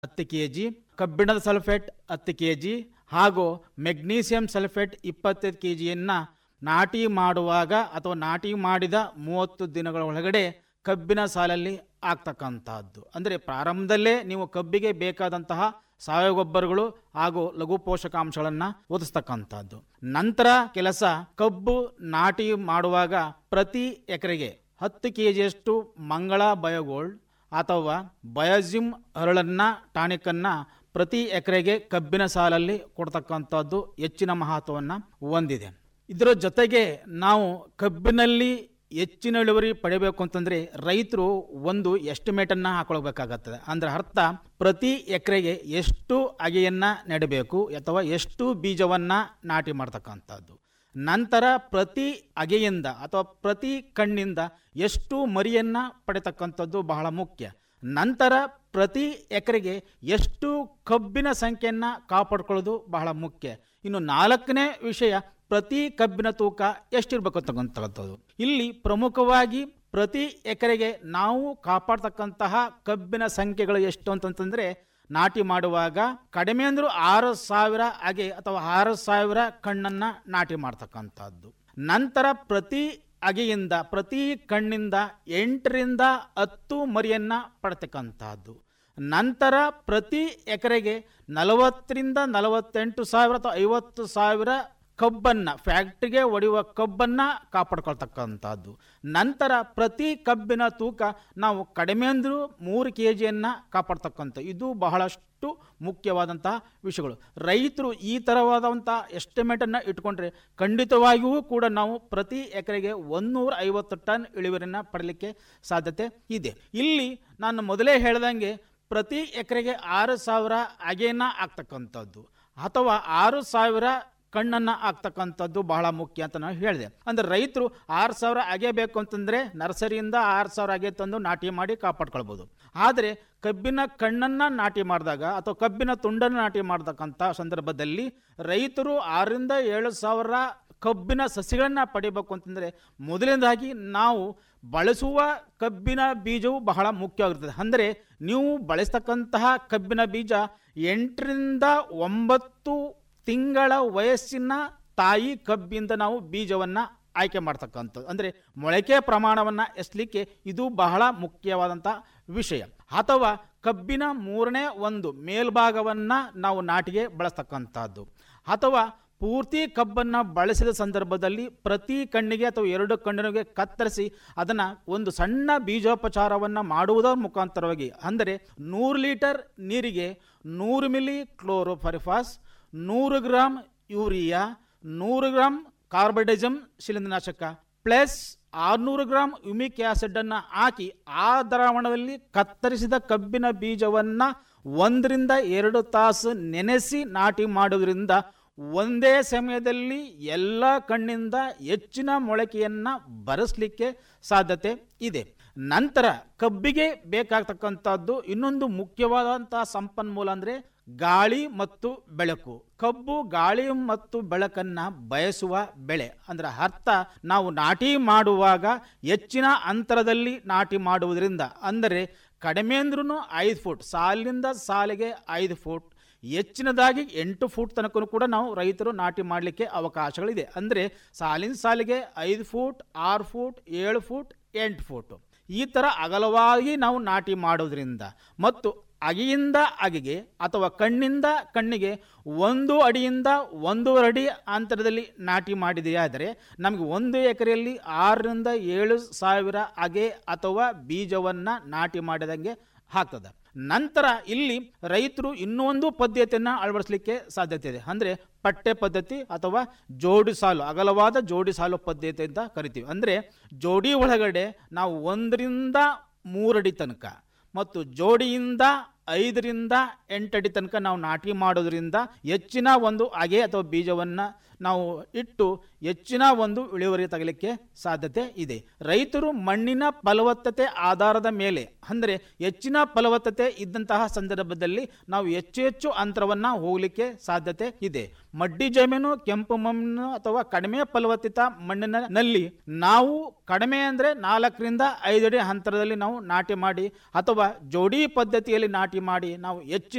ಹತ್ತು K G ಕಬ್ಬಿಣದ sulphate ಹತ್ತು ಕೆ ಜಿ ಹಾಗೂ ಮೆಗ್ನೀಸಿಯಂ ಸಲ್ಫೇಟ್ ಇಪ್ಪತ್ತೈದು ಕೆ ಜಿಯನ್ನು ನಾಟಿ ಮಾಡುವಾಗ ಅಥವಾ ನಾಟಿ ಮಾಡಿದ ಮೂವತ್ತು ದಿನಗಳ ಒಳಗಡೆ ಕಬ್ಬಿನ ಸಾಲಲ್ಲಿ ಆಗ್ತಕ್ಕಂತಹದ್ದು ಅಂದರೆ ಪ್ರಾರಂಭದಲ್ಲೇ ನೀವು ಕಬ್ಬಿಗೆ ಬೇಕಾದಂತಹ ಸಾವಯವ ಗೊಬ್ಬರಗಳು ಹಾಗೂ ಲಘು ಪೋಷಕಾಂಶಗಳನ್ನು ಒದಗಿಸ್ತಕ್ಕಂಥದ್ದು ನಂತರ ಕೆಲಸ ಕಬ್ಬು ನಾಟಿ ಮಾಡುವಾಗ ಪ್ರತಿ ಎಕರೆಗೆ ಹತ್ತು ಕೆ ಜಿಯಷ್ಟು ಮಂಗಳ ಬಯೋಗೋಲ್ಡ್ ಅಥವಾ ಬಯೋಜಿಮ್ ಹರಳನ್ನ ಟಾನಿಕನ್ನ ಪ್ರತಿ ಎಕರೆಗೆ ಕಬ್ಬಿನ ಸಾಲಲ್ಲಿ ಕೊಡ್ತಕ್ಕಂಥದ್ದು ಹೆಚ್ಚಿನ ಮಹತ್ವವನ್ನು ಹೊಂದಿದೆ ಇದರ ಜೊತೆಗೆ ನಾವು ಕಬ್ಬಿನಲ್ಲಿ ಹೆಚ್ಚಿನ ಇಳುವರಿ ಪಡಿಬೇಕು ಅಂತಂದ್ರೆ ರೈತರು ಒಂದು ಎಸ್ಟಿಮೇಟನ್ನು ಹಾಕೊಳ್ಬೇಕಾಗತ್ತದೆ ಅಂದ್ರೆ ಅರ್ಥ ಪ್ರತಿ ಎಕರೆಗೆ ಎಷ್ಟು ಅಗೆಯನ್ನ ನೆಡಬೇಕು ಅಥವಾ ಎಷ್ಟು ಬೀಜವನ್ನ ನಾಟಿ ಮಾಡ್ತಕ್ಕಂಥದ್ದು ನಂತರ ಪ್ರತಿ ಅಗೆಯಿಂದ ಅಥವಾ ಪ್ರತಿ ಕಣ್ಣಿಂದ ಎಷ್ಟು ಮರಿಯನ್ನ ಪಡೆತಕ್ಕಂಥದ್ದು ಬಹಳ ಮುಖ್ಯ ನಂತರ ಪ್ರತಿ ಎಕರೆಗೆ ಎಷ್ಟು ಕಬ್ಬಿನ ಸಂಖ್ಯೆಯನ್ನ ಕಾಪಾಡ್ಕೊಳ್ಳೋದು ಬಹಳ ಮುಖ್ಯ ಇನ್ನು ನಾಲ್ಕನೇ ವಿಷಯ ಪ್ರತಿ ಕಬ್ಬಿನ ತೂಕ ಎಷ್ಟಿರ್ಬೇಕು ಅಂತಕ್ಕಂಥದ್ದು ಇಲ್ಲಿ ಪ್ರಮುಖವಾಗಿ ಪ್ರತಿ ಎಕರೆಗೆ ನಾವು ಕಾಪಾಡ್ತಕ್ಕಂತಹ ಕಬ್ಬಿನ ಸಂಖ್ಯೆಗಳು ಎಷ್ಟು ಅಂತಂತಂದ್ರೆ ನಾಟಿ ಮಾಡುವಾಗ ಕಡಿಮೆ ಅಂದ್ರೂ ಆರು ಸಾವಿರ ಅಗೆ ಅಥವಾ ಆರು ಸಾವಿರ ಕಣ್ಣನ್ನ ನಾಟಿ ಮಾಡ್ತಕ್ಕಂಥದ್ದು ನಂತರ ಪ್ರತಿ ಅಗೆಯಿಂದ ಪ್ರತಿ ಕಣ್ಣಿಂದ ಎಂಟರಿಂದ ಹತ್ತು ಮರಿಯನ್ನ ಪಡ್ತಕ್ಕಂತಹದ್ದು ನಂತರ ಪ್ರತಿ ಎಕರೆಗೆ ನಲವತ್ತರಿಂದ ನಲವತ್ತೆಂಟು ಸಾವಿರ ಅಥವಾ ಐವತ್ತು ಸಾವಿರ ಕಬ್ಬನ್ನ ಫ್ಯಾಕ್ಟ್ರಿಗೆ ಹೊಡೆಯುವ ಕಬ್ಬನ್ನ ಕಾಪಾಡ್ಕೊಳ್ತಕ್ಕಂಥದ್ದು ನಂತರ ಪ್ರತಿ ಕಬ್ಬಿನ ತೂಕ ನಾವು ಕಡಿಮೆ ಅಂದರೂ ಮೂರು ಕೆ ಜಿಯನ್ನು ಕಾಪಾಡ್ತಕ್ಕಂಥ ಇದು ಬಹಳಷ್ಟು ಮುಖ್ಯವಾದಂತಹ ವಿಷಯಗಳು ರೈತರು ಈ ಥರವಾದಂಥ ಎಸ್ಟಿಮೇಟನ್ನು ಇಟ್ಕೊಂಡ್ರೆ ಖಂಡಿತವಾಗಿಯೂ ಕೂಡ ನಾವು ಪ್ರತಿ ಎಕರೆಗೆ ಒಂದೂರ ಐವತ್ತು ಟನ್ ಇಳುವರಿಯನ್ನು ಪಡಲಿಕ್ಕೆ ಸಾಧ್ಯತೆ ಇದೆ ಇಲ್ಲಿ ನಾನು ಮೊದಲೇ ಹೇಳ್ದಂಗೆ ಪ್ರತಿ ಎಕರೆಗೆ ಆರು ಸಾವಿರ ಅಗೆನ ಆಗ್ತಕ್ಕಂಥದ್ದು ಅಥವಾ ಆರು ಸಾವಿರ ಕಣ್ಣನ್ನು ಆಗ್ತಕ್ಕಂಥದ್ದು ಬಹಳ ಮುಖ್ಯ ಅಂತ ನಾನು ಹೇಳಿದೆ ಅಂದರೆ ರೈತರು ಆರು ಸಾವಿರ ಅಗೆಬೇಕು ಅಂತಂದರೆ ನರ್ಸರಿಯಿಂದ ಆರು ಸಾವಿರ ಅಗೆ ತಂದು ನಾಟಿ ಮಾಡಿ ಕಾಪಾಡ್ಕೊಳ್ಬೋದು ಆದರೆ ಕಬ್ಬಿನ ಕಣ್ಣನ್ನು ನಾಟಿ ಮಾಡಿದಾಗ ಅಥವಾ ಕಬ್ಬಿನ ತುಂಡನ್ನು ನಾಟಿ ಮಾಡ್ತಕ್ಕಂಥ ಸಂದರ್ಭದಲ್ಲಿ ರೈತರು ಆರರಿಂದ ಏಳು ಸಾವಿರ ಕಬ್ಬಿನ ಸಸಿಗಳನ್ನು ಪಡಿಬೇಕು ಅಂತಂದರೆ ಮೊದಲನೇದಾಗಿ ನಾವು ಬಳಸುವ ಕಬ್ಬಿನ ಬೀಜವು ಬಹಳ ಮುಖ್ಯವಾಗಿರ್ತದೆ ಅಂದರೆ ನೀವು ಬಳಸ್ತಕ್ಕಂತಹ ಕಬ್ಬಿನ ಬೀಜ ಎಂಟರಿಂದ ಒಂಬತ್ತು ತಿಂಗಳ ವಯಸ್ಸಿನ ತಾಯಿ ಕಬ್ಬಿಂದ ನಾವು ಬೀಜವನ್ನು ಆಯ್ಕೆ ಮಾಡ್ತಕ್ಕಂಥದ್ದು ಅಂದರೆ ಮೊಳಕೆ ಪ್ರಮಾಣವನ್ನು ಎಸ್ಲಿಕ್ಕೆ ಇದು ಬಹಳ ಮುಖ್ಯವಾದಂಥ ವಿಷಯ ಅಥವಾ ಕಬ್ಬಿನ ಮೂರನೇ ಒಂದು ಮೇಲ್ಭಾಗವನ್ನು ನಾವು ನಾಟಿಗೆ ಬಳಸ್ತಕ್ಕಂಥದ್ದು ಅಥವಾ ಪೂರ್ತಿ ಕಬ್ಬನ್ನು ಬಳಸಿದ ಸಂದರ್ಭದಲ್ಲಿ ಪ್ರತಿ ಕಣ್ಣಿಗೆ ಅಥವಾ ಎರಡು ಕಣ್ಣಿಗೆ ಕತ್ತರಿಸಿ ಅದನ್ನು ಒಂದು ಸಣ್ಣ ಬೀಜೋಪಚಾರವನ್ನು ಮಾಡುವುದರ ಮುಖಾಂತರವಾಗಿ ಅಂದರೆ ನೂರು ಲೀಟರ್ ನೀರಿಗೆ ನೂರು ಮಿಲಿ ಕ್ಲೋರೋಫರಿಫಾಸ್ ನೂರು ಗ್ರಾಮ್ ಯೂರಿಯಾ ನೂರು ಗ್ರಾಮ್ ಕಾರ್ಬೈಡೈಸಮ್ ಶಿಲೀಂಧ್ರನಾಶಕ ಪ್ಲಸ್ ಆರುನೂರು ಗ್ರಾಮ್ ಯುಮಿಕ್ ಆಸಿಡನ್ನು ಹಾಕಿ ಆ ದ್ರಾವಣದಲ್ಲಿ ಕತ್ತರಿಸಿದ ಕಬ್ಬಿನ ಬೀಜವನ್ನು ಒಂದರಿಂದ ಎರಡು ತಾಸು ನೆನೆಸಿ ನಾಟಿ ಮಾಡೋದ್ರಿಂದ ಒಂದೇ ಸಮಯದಲ್ಲಿ ಎಲ್ಲ ಕಣ್ಣಿಂದ ಹೆಚ್ಚಿನ ಮೊಳಕೆಯನ್ನು ಬರೆಸಲಿಕ್ಕೆ ಸಾಧ್ಯತೆ ಇದೆ ನಂತರ ಕಬ್ಬಿಗೆ ಬೇಕಾಗ್ತಕ್ಕಂಥದ್ದು ಇನ್ನೊಂದು ಮುಖ್ಯವಾದಂತಹ ಸಂಪನ್ಮೂಲ ಅಂದರೆ ಗಾಳಿ ಮತ್ತು ಬೆಳಕು ಕಬ್ಬು ಗಾಳಿ ಮತ್ತು ಬೆಳಕನ್ನ ಬಯಸುವ ಬೆಳೆ ಅಂದ್ರೆ ಅರ್ಥ ನಾವು ನಾಟಿ ಮಾಡುವಾಗ ಹೆಚ್ಚಿನ ಅಂತರದಲ್ಲಿ ನಾಟಿ ಮಾಡುವುದರಿಂದ ಅಂದರೆ ಕಡಿಮೆ ಅಂದ್ರೂ ಐದು ಫುಟ್ ಸಾಲಿನಿಂದ ಸಾಲಿಗೆ ಐದು ಫುಟ್ ಹೆಚ್ಚಿನದಾಗಿ ಎಂಟು ಫೂಟ್ ತನಕ ಕೂಡ ನಾವು ರೈತರು ನಾಟಿ ಮಾಡಲಿಕ್ಕೆ ಅವಕಾಶಗಳಿದೆ ಅಂದರೆ ಸಾಲಿನ ಸಾಲಿಗೆ ಐದು ಫೂಟ್ ಆರು ಫೂಟ್ ಏಳು ಫೂಟ್ ಎಂಟು ಫೂಟು ಈ ಥರ ಅಗಲವಾಗಿ ನಾವು ನಾಟಿ ಮಾಡೋದ್ರಿಂದ ಮತ್ತು ಅಗೆಯಿಂದ ಅಗೆಗೆ ಅಥವಾ ಕಣ್ಣಿಂದ ಕಣ್ಣಿಗೆ ಒಂದು ಅಡಿಯಿಂದ ಒಂದೂವರೆ ಅಡಿ ಅಂತರದಲ್ಲಿ ನಾಟಿ ಮಾಡಿದೆಯಾದರೆ ನಮಗೆ ಒಂದು ಎಕರೆಯಲ್ಲಿ ಆರರಿಂದ ಏಳು ಸಾವಿರ ಅಗೆ ಅಥವಾ ಬೀಜವನ್ನು ನಾಟಿ ಮಾಡಿದಂಗೆ ಆಗ್ತದೆ ನಂತರ ಇಲ್ಲಿ ರೈತರು ಇನ್ನೂ ಒಂದು ಪದ್ಧತಿಯನ್ನು ಅಳವಡಿಸಲಿಕ್ಕೆ ಸಾಧ್ಯತೆ ಇದೆ ಅಂದರೆ ಪಟ್ಟೆ ಪದ್ಧತಿ ಅಥವಾ ಜೋಡಿ ಸಾಲು ಅಗಲವಾದ ಜೋಡಿ ಸಾಲು ಪದ್ಧತಿ ಅಂತ ಕರಿತೀವಿ ಅಂದರೆ ಜೋಡಿ ಒಳಗಡೆ ನಾವು ಒಂದರಿಂದ ಮೂರಡಿ ತನಕ ಮತ್ತು ಜೋಡಿಯಿಂದ ಐದರಿಂದ ಎಂಟಡಿ ತನಕ ನಾವು ನಾಟಿ ಮಾಡೋದ್ರಿಂದ ಹೆಚ್ಚಿನ ಒಂದು ಅಗೆ ಅಥವಾ ಬೀಜವನ್ನು ನಾವು ಇಟ್ಟು ಹೆಚ್ಚಿನ ಒಂದು ಇಳುವರಿ ತಗಲಿಕ್ಕೆ ಸಾಧ್ಯತೆ ಇದೆ ರೈತರು ಮಣ್ಣಿನ ಫಲವತ್ತತೆ ಆಧಾರದ ಮೇಲೆ ಅಂದರೆ ಹೆಚ್ಚಿನ ಫಲವತ್ತತೆ ಇದ್ದಂತಹ ಸಂದರ್ಭದಲ್ಲಿ ನಾವು ಹೆಚ್ಚು ಹೆಚ್ಚು ಅಂತರವನ್ನು ಹೋಗಲಿಕ್ಕೆ ಸಾಧ್ಯತೆ ಇದೆ ಮಡ್ಡಿ ಜಮೀನು ಕೆಂಪು ಮಣ್ಣು ಅಥವಾ ಕಡಿಮೆ ಫಲವತ್ತಿತ ಮಣ್ಣಿನಲ್ಲಿ ನಾವು ಕಡಿಮೆ ಅಂದರೆ ನಾಲ್ಕರಿಂದ ಐದು ಅಡಿ ಅಂತರದಲ್ಲಿ ನಾವು ನಾಟಿ ಮಾಡಿ ಅಥವಾ ಜೋಡಿ ಪದ್ಧತಿಯಲ್ಲಿ ನಾಟಿ ಮಾಡಿ ನಾವು ಹೆಚ್ಚಿನ